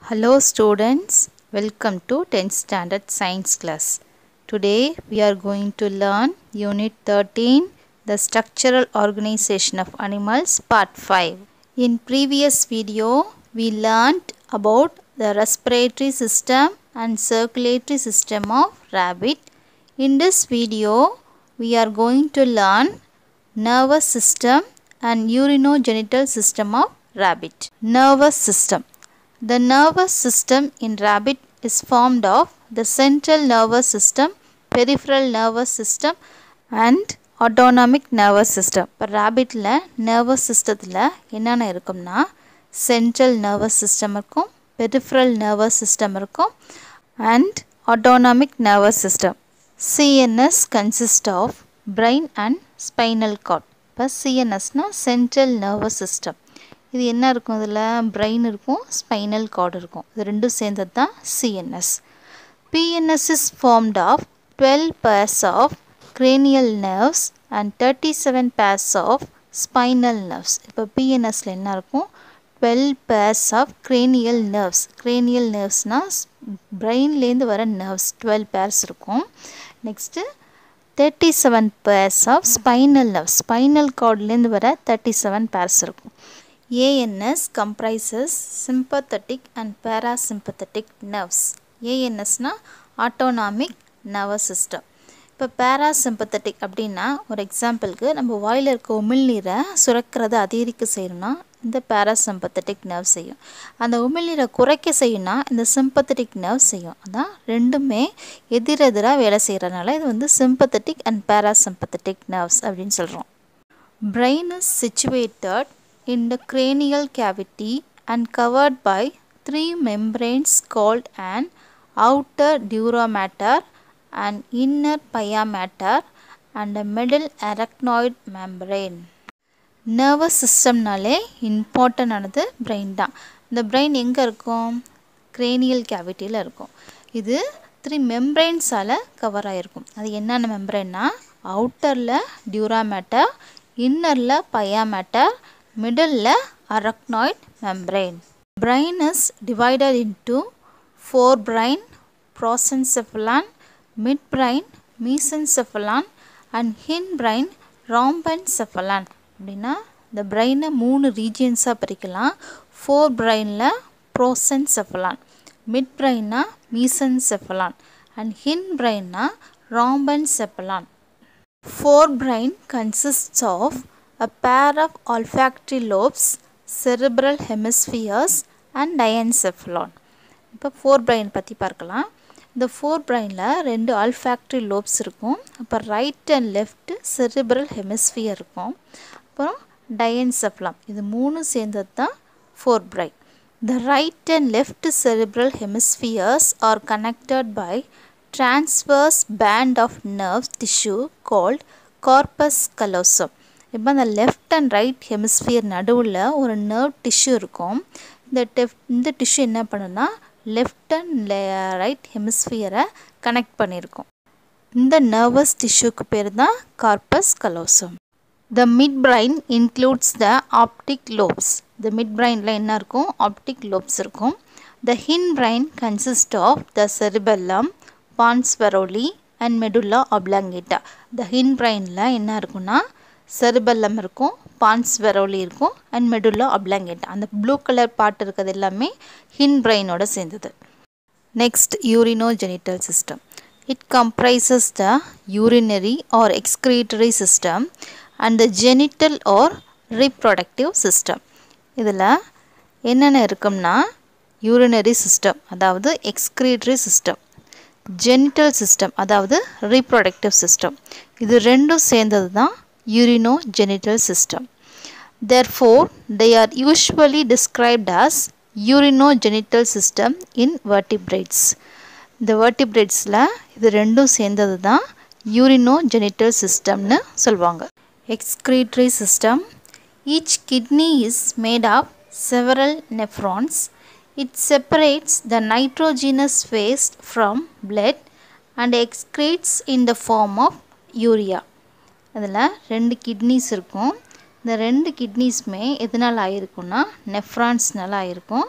Hello students, welcome to 10th standard science class. Today we are going to learn unit 13 the structural organization of animals part 5. In previous video we learned about the respiratory system and circulatory system of rabbit. In this video we are going to learn nervous system and urinogenital system of rabbit. Nervous system the nervous system in rabbit is formed of the central nervous system, peripheral nervous system and autonomic nervous system. இப்போ ரேபிட்டில் nervous சிஸ்டத்தில் என்னென்ன இருக்கும்னா central nervous system இருக்கும் peripheral nervous system இருக்கும் and autonomic nervous system CNS consist of brain and spinal cord இப்போ சிஎன்எஸ்னால் central nervous system இது என்ன இருக்கும் இதில் பிரெயின் இருக்கும் ஸ்பைனல் கார்டு இருக்கும் இது ரெண்டும் சேர்ந்தது தான் CNS PNS is formed of twelve pairs of cranial nerves and thirty seven pairs of spinal nerves இப்போ பிஎன்எஸில் என்ன இருக்கும் twelve pairs of cranial nerves cranial nervesனால் பிரெயின்லேருந்து வர நர்வ்ஸ் டுவெல் பேர்ஸ் இருக்கும் next thirty seven pairs of spinal nerves spinal கார்ட்லேருந்து வர தேர்ட்டி செவன் பேர்ஸ் இருக்கும் ANS comprises sympathetic and parasympathetic nerves. ANS னா autonomic nervous system. இப்போ பேராசிம்பத்தட்டிக் அப்படின்னா ஒரு எக்ஸாம்பிளுக்கு நம்ம வாயில் இருக்க உமிழ்நீரை சுரக்கிறத அதிகரிக்க செய்யணும்னா இந்த பேராசிம்பத்தட்டிக் நர்வ் செய்யும் அந்த உமிழ்நீரை குறைக்க செய்யணும்னா இந்த சிம்பத்தட்டிக் நர்வ் செய்யும் அதான் ரெண்டுமே எதிரெதிராக வேலை செய்கிறனால இது வந்து சிம்பத்தட்டிக் அண்ட் பேராசிம்பத்தட்டிக் நர்வ்ஸ் அப்படின்னு சொல்கிறோம் brain is situated in the cranial cavity and covered by three membranes called an outer dura mater, an inner pia mater and a middle arachnoid membrane. நர்வஸ் சிஸ்டம்னாலே இம்பார்ட்டன் ஆனது brain தான் இந்த brain எங்கே இருக்கும் cranial கேவிட்டியில் இருக்கும் இது த்ரீ மெம்ப்ரைன்ஸால் கவர் ஆகிருக்கும் அது என்னென்ன மெம்ப்ரைன்னா அவுட்டரில் டியூரா மேட்டர் இன்னரில் pia mater middle arachnoid membrane. Brain is divided into forebrain, prosencephalon, midbrain, mesencephalon and hindbrain, rhombencephalon. அப்படின்னா இந்த பிரெயினை மூணு ரீஜியன்ஸாக பிரிக்கலாம் ஃபோர் பிரெயினில் ப்ரோசென்செஃபலான் மிட் பிரெயின்னா மீசன்செஃபலான் அண்ட் ஹின் பிரெயின்னா rhombencephalon fore brain consists of a pair of olfactory lobes, cerebral hemispheres and diencephalon. இப்போ fore brain பற்றி பார்க்கலாம் இந்த ஃபோர் பிரெயினில் ரெண்டு ஆல்ஃபேக்ட்ரி லோப்ஸ் இருக்கும் அப்போ right and left cerebral hemisphere இருக்கும் அப்புறம் டயன்செஃப்லாம் இது மூணு சேர்ந்தது தான் fore brain the right and left cerebral hemispheres are connected by transverse band of nerve tissue called corpus callosum இப்போ அந்த லெஃப்ட் அண்ட் ரைட் ஹெமிஸ்ஃபியர் நடுவில் ஒரு நர்வ் டிஷ்யூ இருக்கும் இந்த டெஃப் இந்த டிஷ்யூ என்ன பண்ணுன்னா லெஃப்ட் அண்ட் ரைட் ஹெமிஸ்ஃபியரை கனெக்ட் பண்ணியிருக்கோம் இந்த நர்வஸ் டிஷ்யூக்கு பேர் தான் corpus callosum the mid brain includes the optic lobes the mid பிரைனில் என்ன இருக்கும் ஆப்டிக் லோப்ஸ் இருக்கும் the hind brain consist of the cerebellum pons varolii and medulla oblongata the hind பிரைனில் என்ன இருக்குன்னா செரிபெல்லம் இருக்கும் பான்ஸ்வெரோலி இருக்கும் அண்ட் மெடுல்லா அப்லாங்கேட்டா அந்த ப்ளூ கலர் பார்ட் இருக்கிறது எல்லாமே ஹின் பிரெயினோட சேர்ந்தது next urinogenital system it comprises the urinary or excretory system and the genital or reproductive system இதில் என்னென்ன இருக்கும்னா யூரினரி சிஸ்டம் அதாவது எக்ஸ்க்ரீட்டரி சிஸ்டம் ஜெனிட்டல் சிஸ்டம் அதாவது ரீப்ரொடக்டிவ் சிஸ்டம் இது ரெண்டும் சேர்ந்தது தான் urinogenital system. Therefore, they are usually described as urinogenital system in vertebrates. இந்த vertebrates-ல இது ரெண்டும் சேர்ந்தது தான் urinogenital systemனு சொல்லுவாங்க excretory system each kidney is made of several nephrons it separates the nitrogenous waste from blood and excretes in the form of urea அதில் ரெண்டு kidneys இருக்கும் இந்த ரெண்டு கிட்னிஸுமே எதனால் ஆகிருக்குன்னா நெஃப்ரான்ஸ்னால ஆகிருக்கும்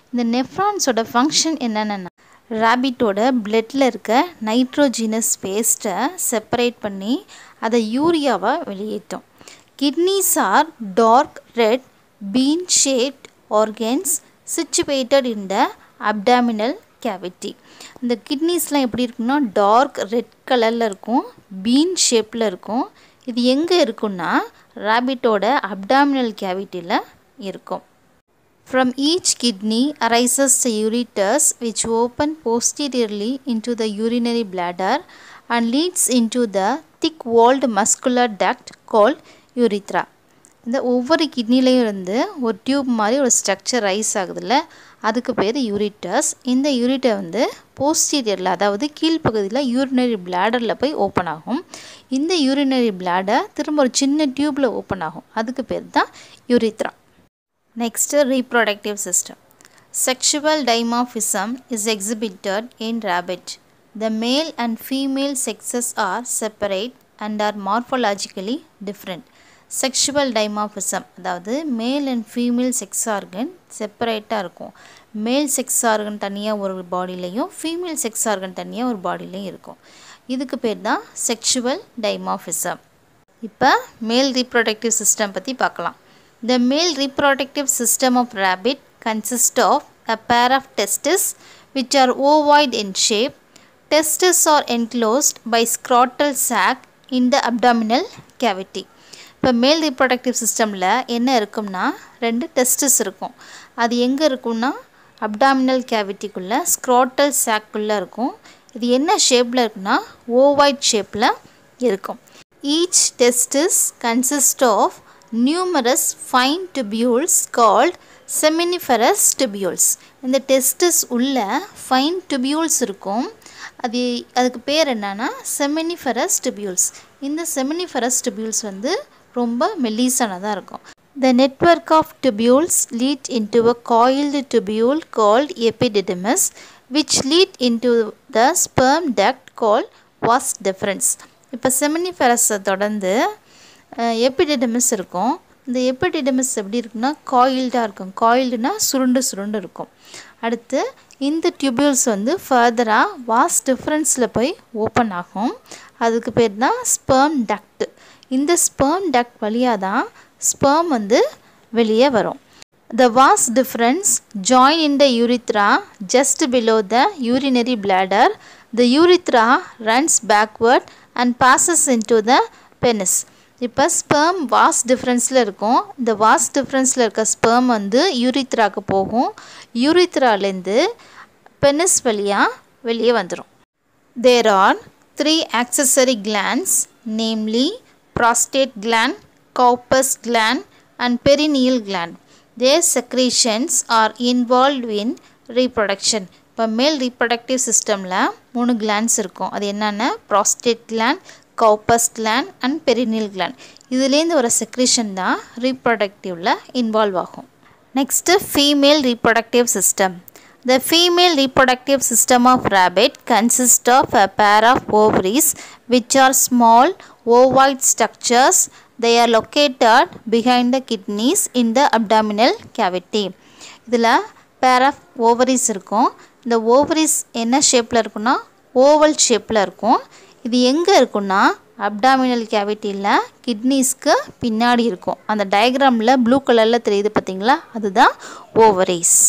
இந்த நெஃப்ரான்ஸோட ஃபங்க்ஷன் என்னென்னா ரேபிட்டோட பிளட்டில் இருக்க நைட்ரோஜினஸ் வேஸ்ட்டை செப்பரேட் பண்ணி அதை யூரியாவாக வெளியேற்றும் kidneys are dark red bean shaped organs situated in the abdominal cavity இந்த கிட்னிஸ்லாம் எப்படி இருக்குன்னா டார்க் ரெட் கலரில் இருக்கும் பீன் ஷேப்பில் இருக்கும் இது எங்கே இருக்குன்னா ரேபிட்டோட அப்டாமினல் கேவிட்டியில் இருக்கும் From each kidney arises the ureters which open posteriorly into the urinary bladder and leads into the thick-walled muscular duct called urethra. இந்த ஒவ்வொரு கிட்னிலையும் இருந்து ஒரு டியூப் மாதிரி ஒரு ஸ்ட்ரக்சர் ரைஸ் ஆகுதுல்ல அதுக்கு பேர் யூரிட்டர்ஸ் இந்த யூரிட்டர் வந்து போஸ்டீரியரில் அதாவது கீழ்ப்பகுதியில் யூரினரி பிளாடரில் போய் ஓப்பன் ஆகும் இந்த யூரினரி பிளாடர் திரும்ப ஒரு சின்ன டியூப்பில் ஓப்பன் ஆகும் அதுக்கு பேர் தான் urethra Next, reproductive system. Sexual dimorphism is exhibited in rabbit. The male and female sexes are separate and are morphologically different. Sexual dimorphism அதாவது male and female sex organ செப்பரேட்டாக இருக்கும் மேல் செக்ஸ் ஆர்கன் தனியாக ஒரு பாடியிலையும் ஃபீமேல் செக்ஸ் ஆர்கன் தனியாக ஒரு பாடியிலையும் இருக்கும் இதுக்கு பேர் தான் செக்ஷுவல் டைமாஃபிசம் இப்போ மேல் ரீப்ரொடக்டிவ் சிஸ்டம் பற்றி பார்க்கலாம் The male reproductive system of rabbit consists of a pair of testes which are ovoid in shape. Testes are enclosed by scrotal sac in the abdominal cavity. இப்போ மேல் ரீப்ரொடக்டிவ் சிஸ்டமில் என்ன இருக்கும்னா ரெண்டு டெஸ்டஸ் இருக்கும் அது எங்கே இருக்கும்னா அப்டாமினல் கேவிட்டிக்குள்ளே ஸ்க்ரோட்டல் சாக்குள்ளே இருக்கும் இது என்ன ஷேப்பில் இருக்குன்னா ஓவைட் ஷேப்பில் இருக்கும் each testis consist of numerous fine tubules called seminiferous tubules இந்த டெஸ்டஸ் உள்ள ஃபைன் tubules இருக்கும் அது அதுக்கு பேர் என்னன்னா seminiferous tubules இந்த seminiferous tubules வந்து ரொம்ப மெல்லிசானதாக இருக்கும் The network of tubules lead into a coiled tubule called epididymis which lead into the sperm duct called vas deferens இப்போ செமினிஃபெரஸை தொடர்ந்து எப்பிடிடமிஸ் இருக்கும் இந்த எப்பிடிடமிஸ் எப்படி இருக்குன்னா காயில்டாக இருக்கும் காயில்டுனா சுருண்டு சுருண்டு இருக்கும் அடுத்து இந்த டியூபியூல்ஸ் வந்து ஃபர்தராக வாஸ் டிஃப்ரென்ஸில் போய் ஓப்பன் ஆகும் அதுக்கு பேர் தான் ஸ்பெர்ம் டக்ட் இந்த ஸ்பெர்ம் டக்ட் வழியாக தான் ஸ்பெர்ம் வந்து வெளியே வரும் The vas difference join in the urethra just below the urinary bladder. The urethra runs backward and passes into the penis. இப்போ ஸ்பெர்ம் வாஸ் டிஃப்ரென்ஸில் இருக்கும் இந்த வாஸ் டிஃப்ரென்ஸில் இருக்க ஸ்பெர்ம் வந்து யூரித்ராக்கு போகும் யூரித்ராலேருந்து பெனிஸ் வழியாக வெளியே வந்துடும் there are three accessory glands namely prostate gland, corpus gland and perineal gland. Their secretions are involved in reproduction. இப்போ மேல் ரீப்ரடக்டிவ் சிஸ்டமில் மூணு கிளான்ஸ் இருக்கும் அது என்னென்ன prostate gland Cowper's gland and perineal gland இதுலேருந்து வர செக்ரேஷன் தான் ரீப்ரொடக்டிவில் இன்வால்வ் ஆகும் next female reproductive system The female reproductive system of rabbit consists of a pair of ovaries which are small ovoid structures. They are located behind the kidneys in the abdominal cavity. இதில் pair of ovaries இருக்கும் இந்த ovaries என்ன ஷேப்பில் இருக்குன்னா oval ஷேப்பில் இருக்கும் இது எங்கே இருக்குன்னா அப்டாமினல் கேவிட்டியில் கிட்னிஸ்க்கு பின்னாடி இருக்கும் அந்த டயக்ராமில் ப்ளூ கலரில் தெரியுது பார்த்தீங்களா அதுதான் ovaries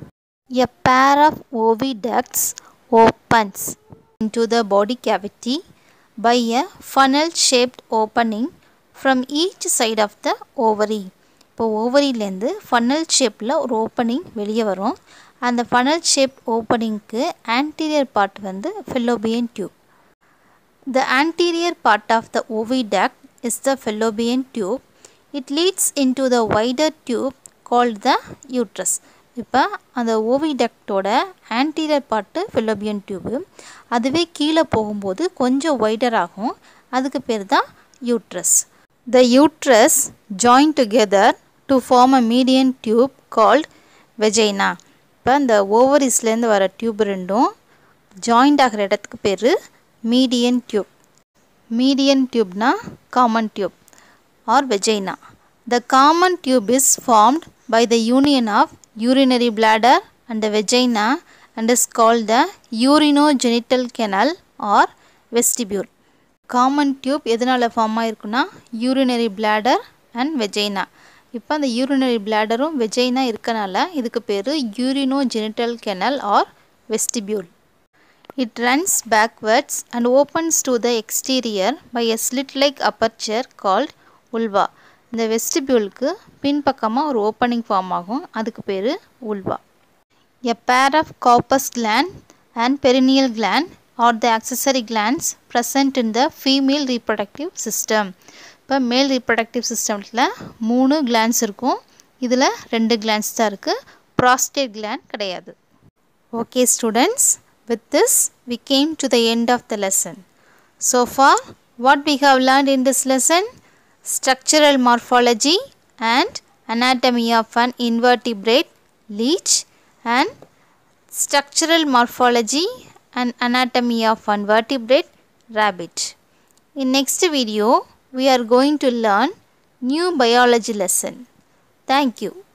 A pair of oviducts opens into the body cavity by a funnel shaped opening from each side of the ovary. இப்போ ஓவரியிலேருந்து ஃபனல் ஷேப்பில் ஒரு ஓப்பனிங் வெளியே வரும் அந்த ஃபனல் ஷேப் ஓப்பனிங்க்கு ஆன்டீரியர் பார்ட் வந்து fallopian tube The anterior part of the oviduct is the fallopian tube. It leads into the wider tube called the uterus. இப்போ அந்த ஓவிடக்டோட ஆன்டீரியர் பார்ட்டு ஃபிலோபியன் டியூபு அதுவே கீழே போகும்போது கொஞ்சம் ஒய்டர் ஆகும் அதுக்கு பேர் தான் uterus the uterus join together to form a median tube called vagina இப்போ இந்த ஓவரிஸ்லேருந்து வர டியூப் ரெண்டும் ஜாயிண்ட் ஆகிற இடத்துக்கு பேர் மீடியன் டியூப் மீடியன் டியூப்னா common tube or vagina the common tube is formed by the union of urinary bladder and the vagina and is called the urinogenital canal or vestibule. Common tube எதனால் form ஆகிருக்குன்னா urinary bladder and vagina இப்போ அந்த urinary பிளாடரும் vagina இருக்கனால இதுக்கு பேர் urinogenital canal or vestibule it runs backwards and opens to the exterior by a slit like aperture called vulva இந்த வெஸ்டிபியூலுக்கு பின்பக்கமாக ஒரு ஓப்பனிங் ஃபார்ம் ஆகும் அதுக்கு பேர் vulva a pair of Cowper's gland and perineal gland are the accessory glands present in the female reproductive system இப்போ மேல் reproductive சிஸ்டமில் மூணு கிளான்ஸ் இருக்கும் இதில் ரெண்டு கிளான்ஸ் தான் இருக்குது prostate gland கிடையாது okay students with this we came to the end of the lesson so far what we have learned in this lesson structural morphology and anatomy of an invertebrate leech and structural morphology and anatomy of one vertebrate rabbit. In next video, we are going to learn new biology lesson. Thank you.